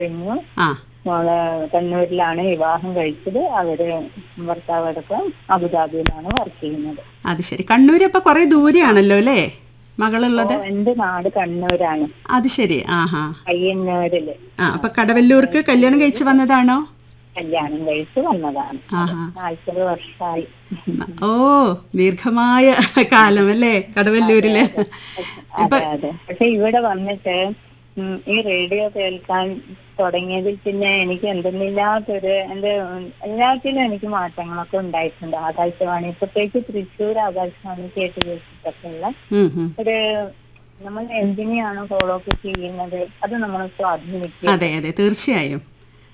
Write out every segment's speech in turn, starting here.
കഴിഞ്ഞു ആ മോള് കണ്ണൂരിലാണ് വിവാഹം കഴിച്ചത് അവര് ഭർത്താവ് അടക്കം അബുദാബിയിലാണ് വർക്ക് ചെയ്യുന്നത് അത് ശരി കണ്ണൂർ അപ്പൊ കുറെ ദൂരെയാണല്ലോ അല്ലേ മകളുള്ളത് അപ്പോ എന്റെ നാട് കണ്ണൂരാണ് അത് ശരി ആഹാ പയ്യന്നൂരില് ആ അപ്പൊ കടവല്ലൂർക്ക് കല്യാണം കഴിച്ചു വന്നതാണോ കല്യാണം കഴിച്ച് വന്നതാണ് ആഹാ നാൽപ്പത് വർഷമായി ഓ ദീർഘമായ കാലം അല്ലേ കടവല്ലൂരില് അതെ അതെ പക്ഷെ ഇവിടെ വന്നിട്ട് ഉം, ഈ റേഡിയോ കേൾക്കാൻ തുടങ്ങിയതിൽ പിന്നെ എനിക്ക് എന്തെന്നില്ലാത്തൊരു എന്റെ ഉം, എല്ലാത്തിലും എനിക്ക് മാറ്റങ്ങളൊക്കെ ഉണ്ടായിട്ടുണ്ട് ആകാശവാണി പ്രത്യേകിച്ച് തൃശ്ശൂർ ആകാശവാണി കേട്ട് കേട്ടിട്ടൊക്കെ ഉള്ള ഉം, ഉം. ഒരു നമ്മൾ എന്തിനെയാണ് ഫോളോ അപ്പ് ചെയ്യുന്നത് അത് നമ്മൾ സ്വാധീനിക്കുക അതെ അതെ തീർച്ചയായും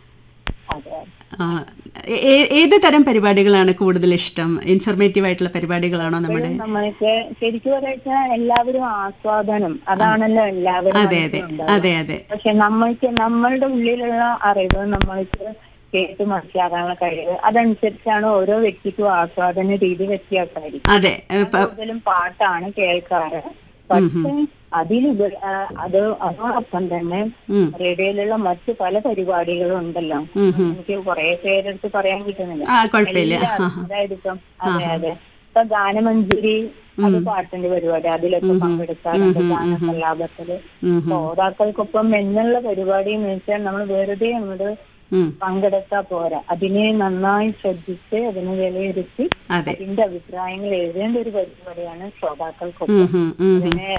അതെ ആ, ഏ- ഏ- ഏത് തരം പരിപാടികളാണ് കൂടുതൽ ഇഷ്ടം ഇൻഫർമേറ്റീവ് ആയിട്ടുള്ള പരിപാടികളാണോ നമ്മുടെ നമ്മൾക്ക് ശരിക്കും പറയാ എല്ലാവരും ആസ്വാദനം അതാണല്ലോ എല്ലാവരും അതെ അതെ മനസ്സിലുണ്ടാവുക. അതെ അതെ പക്ഷെ നമ്മൾക്ക് നമ്മളുടെ ഉള്ളിലുള്ള അറിവ് നമ്മൾക്ക് കേട്ട് മനസ്സിലാക്കാനുള്ള കഴിവ് അതനുസരിച്ചാണ് ഓരോ വ്യക്തിക്കും ആസ്വാദന രീതി വ്യത്യാസമായിരിക്കും അതെ ഏ, പ- കൂടുതലും പാട്ടാണ് കേൾക്കാറ് പക്ഷെ അതിലുപ ആ, അത് അതോടൊപ്പം തന്നെ ഉം, റേഡിയോയിലുള്ള മറ്റു പല പരിപാടികളും ഉണ്ടല്ലോ ഉം, ഉം. എനിക്ക് കുറെ പേരെടുത്ത് പറയാൻ കിട്ടുന്നില്ല ആ കുഴപ്പമില്ല എല്ലാവരും, അതായത് ഇപ്പം അതെ അതെ ഇപ്പൊ ഗാനമഞ്ജരി അത് പാട്ടിന്റെ പരിപാടി അതിലൊക്കെ പങ്കെടുക്കാറുണ്ട് ഗാനസല്ലാപത്തില് ഉം, ഉം, ശ്രോതാക്കൾക്കൊപ്പം എന്നുള്ള പരിപാടി എന്ന് വെച്ചാൽ നമ്മൾ വെറുതെ അങ്ങോട്ട് ഉം. പങ്കെടുത്താ പോരാ അതിനെ നന്നായി ശ്രദ്ധിച്ച് അതിനെ വിലയിരുത്തി അതെ അതിന്റെ അഭിപ്രായങ്ങൾ എഴുതേണ്ട ഒരു പരിപാടിയാണ് ശ്രോതാക്കൾക്കൊപ്പം ഉം, ഉം, ഉം. അതിനെ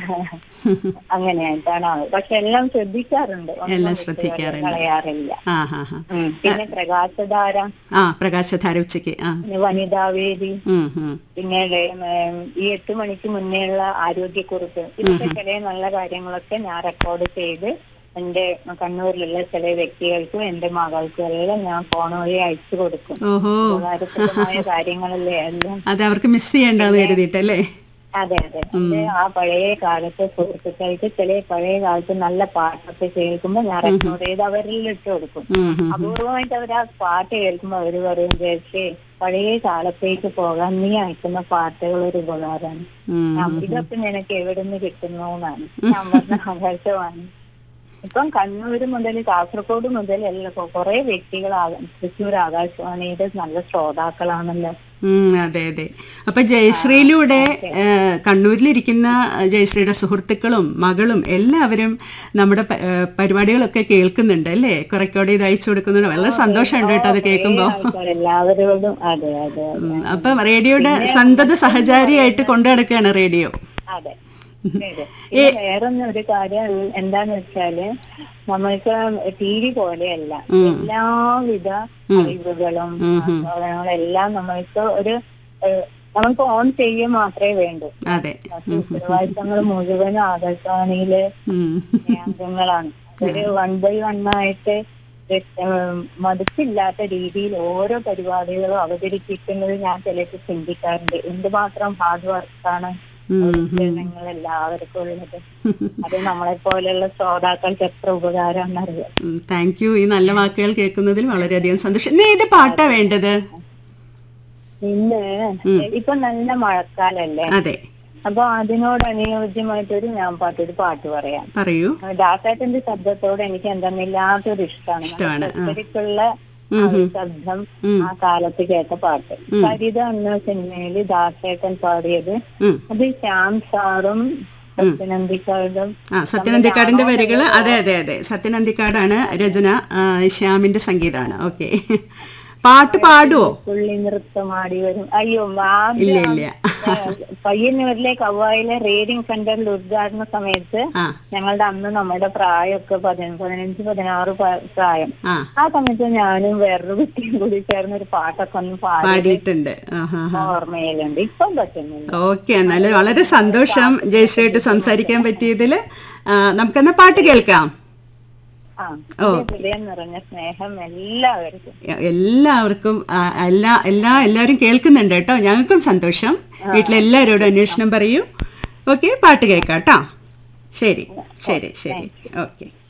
അങ്ങനെയായിട്ടാണ് ആവുക. പക്ഷെ എല്ലാം ശ്രദ്ധിക്കാറുണ്ട് ഒന്നും എല്ലാം വിട്ട് ശ്രദ്ധിക്കാറുണ്ട്. കളയാറില്ല ആ ഹാ ഹാ ഉം. പിന്നെ പ്രകാശധാര ആ പ്രകാശധാര ഉച്ചയ്ക്ക് ആ പിന്നെ വനിതാവേദി ഉം, ഉം. പിന്നെ ഉം, ഈ എട്ട് മണിക്ക് മുന്നേയുള്ള ആരോഗ്യക്കുറിപ്പ് ഇതൊക്കെ ചില നല്ല കാര്യങ്ങളൊക്കെ ഞാൻ റെക്കോർഡ് ചെയ്ത് എന്റെ കണ്ണൂരിലുള്ള ചില വ്യക്തികൾക്കും എന്റെ മകൾക്കും എല്ലാം ഞാൻ ഫോൺ വഴി അയച്ചു കൊടുക്കും ഓഹോ ഉപകാരപ്രദമായ കാര്യങ്ങളല്ലേ എല്ലാം അത് അവർക്ക് മിസ് ചെയ്യണ്ടെന്ന് കരുതിയിട്ടല്ലേ അതെ അതെ എന്റെ ആ പഴയ കാലത്തെ സുഹൃത്തുക്കൾക്ക് ചില പഴയ കാലത്ത് നല്ല പാട്ടൊക്കെ കേൾക്കുമ്പോ ഞാൻ റെക്കോർഡ് ചെയ്ത് അവരിൽ ഇട്ട് കൊടുക്കും ഉം, ഉം. അപൂർവമായിട്ട് അവർ ആ പാട്ട് കേൾക്കുമ്പോ അവര് പറയും ചേച്ചി പഴയ കാലത്തേക്ക് പോകാൻ നീ അയക്കുന്ന പാട്ടുകൾ ഒരു ഉപകാരമാണ് ഉം, ഞാൻ ഇതൊക്കെ നിനക്ക് എവിടെ നിന്ന് കിട്ടുന്നു എന്നാണ് ഞാൻ പറഞ്ഞ ആകാശവാണി ഇപ്പം കണ്ണൂര് മുതൽ കാസർഗോഡ് മുതൽ എല്ലാം കുറെ വ്യക്തികൾ ആക- തൃശ്ശൂർ ആകാശവാണിയുടെ നല്ല ശ്രോതാക്കളാണല്ലോ ഉം, അതെ അതെ അപ്പൊ ജയശ്രീയിലൂടെ ഏഹ്, കണ്ണൂരിലിരിക്കുന്ന ജയശ്രീയുടെ സുഹൃത്തുക്കളും മകളും എല്ലാവരും നമ്മുടെ പ- ഏഹ്, പരിപാടികളൊക്കെ കേൾക്കുന്നുണ്ട് അല്ലേ റെക്കോർഡ് ചെയ്ത് അയച്ചു കൊടുക്കുന്നുണ്ട് വളരെ സന്തോഷമുണ്ട് കേട്ടോ അത് കേൾക്കുമ്പോ ആൾക്കാർ എല്ലാവരോടും അതെ അതെ അതെ ഉം, അപ്പൊ റേഡിയോയുടെ സന്തത സഹചാരിയായിട്ട് കൊണ്ടു നടക്കുകയാണ് റേഡിയോ അതെ ശരി. പിന്നെ വേറൊന്നും ഒരു കാര്യം എന്താന്ന് വെച്ചാല് നമ്മൾക്ക് ടി വി പോലെയല്ല എല്ലാവിധ അറിവുകളും ആസ്വാദനങ്ങളും എല്ലാം നമ്മൾക്ക് ഒരു ഏഹ്, നമുക്ക് ഓൺ ചെയ്യുക മാത്രമേ വേണ്ടൂ അതെ ബാക്കി ഉത്തരവാദിത്തങ്ങൾ മുഴുവനും ആകാശവാണിയിലെ ഉം. അംഗങ്ങളാണ് ഒരു വൺ ബൈ വൺ ആയിട്ട് ഏഹ്, മടുപ്പില്ലാത്ത രീതിയിൽ ഓരോ പരിപാടികളും അവതരിപ്പിക്കുന്നത് ഞാൻ ചിലർക്ക് ചിന്തിക്കാറുണ്ട് എന്തുമാത്രം ഹാർഡ് വർക്കാണ് ഉം. ജനങ്ങൾ എല്ലാവർക്കും ഉള്ളത് അത് നമ്മളെ പോലെയുള്ള ശ്രോതാക്കൾക്ക് എത്ര ഉപകാരമാണെന്നറിയാം താങ്ക് യു ഈ നല്ല വാക്കുകൾ കേൾക്കുന്നതിൽ വളരെയധികം സന്തോഷം ഇന്ന് ഏത് പാട്ടാ വേണ്ടത് പിന്നെ ഇപ്പൊ നല്ല മഴക്കാലല്ലേ അതെ അപ്പൊ അതിനോട് അനുയോജ്യമായിട്ടൊരു ഞാൻ പാട്ടൊരു പാട്ട് പറയാം പറയൂ ദാസേട്ടന്റെ ശബ്ദത്തോട് എനിക്ക് എന്തെന്നില്ലാത്തൊരു ഇഷ്ടമാണ് ഇഷ്ടമാണ്, ആ. ഒത്തിരിക്കുള്ള ആ ഒരു ശബ്ദം ആ കാലത്ത് കേട്ട പാട്ട് സരിത എന്ന സിനിമയില് ദാസേട്ടൻ പാടിയത് ഉം. അത് ശ്യാം സാറും സത്യനന്ദിക്കാടും ആ സത്യനന്ദിക്കാടിന്റെ വരികൾ അതെ അതെ അതെ സത്യനന്ദിക്കാടാണ് രചന ആ, ശ്യാമിന്റെ സംഗീതമാണ് ഓക്കെ പാട്ട് പാടുവോ പുള്ളി നൃത്തമാടി വരും അയ്യോ ഇല്ല ആദ്യം ഇല്ല പയ്യന്നൂരിലെ കവായിലെ റീഡിംഗ് സെന്ററിൽ ഉദ്ഘാടന സമയത്ത് ആ ഞങ്ങളുടെ അന്ന് നമ്മുടെ പ്രായമൊക്കെ പതിന- പതിനഞ്ച് പതിനാറ് പ- പ്രായം ആ ആ സമയത്ത് ഞാനും വേറൊരു കുട്ടിയും കൂടി ചേർന്ന് ഒരു പാട്ടൊക്കെ ഒന്ന് പാടി പാടിയിട്ടുണ്ട് ആഹാ ഓർമ്മയിലുണ്ട് ഇപ്പം പറ്റുന്നില്ല ഓക്കെ എന്നാലും വളരെ സന്തോഷം ജയശ്രീയായിട്ട് സംസാരിക്കാൻ പറ്റിയതിൽ നമുക്കെന്നാ പാട്ട് കേൾക്കാം ആ ഹൃദയ- ഹൃദയം നിറഞ്ഞ സ്നേഹം എല്ലാവർക്കും എല്ലാവർക്കും ആ, എല്ലാ എല്ലാ എല്ലാവരും കേൾക്കുന്നുണ്ട് കേട്ടോ ഞങ്ങൾക്കും സന്തോഷം വീട്ടിലെല്ലാവരോടും അന്വേഷണം പറയൂ ഓക്കെ പാട്ട് കേൾക്കാം കേട്ടോ ശരി ശരി ശരി ഓക്കെ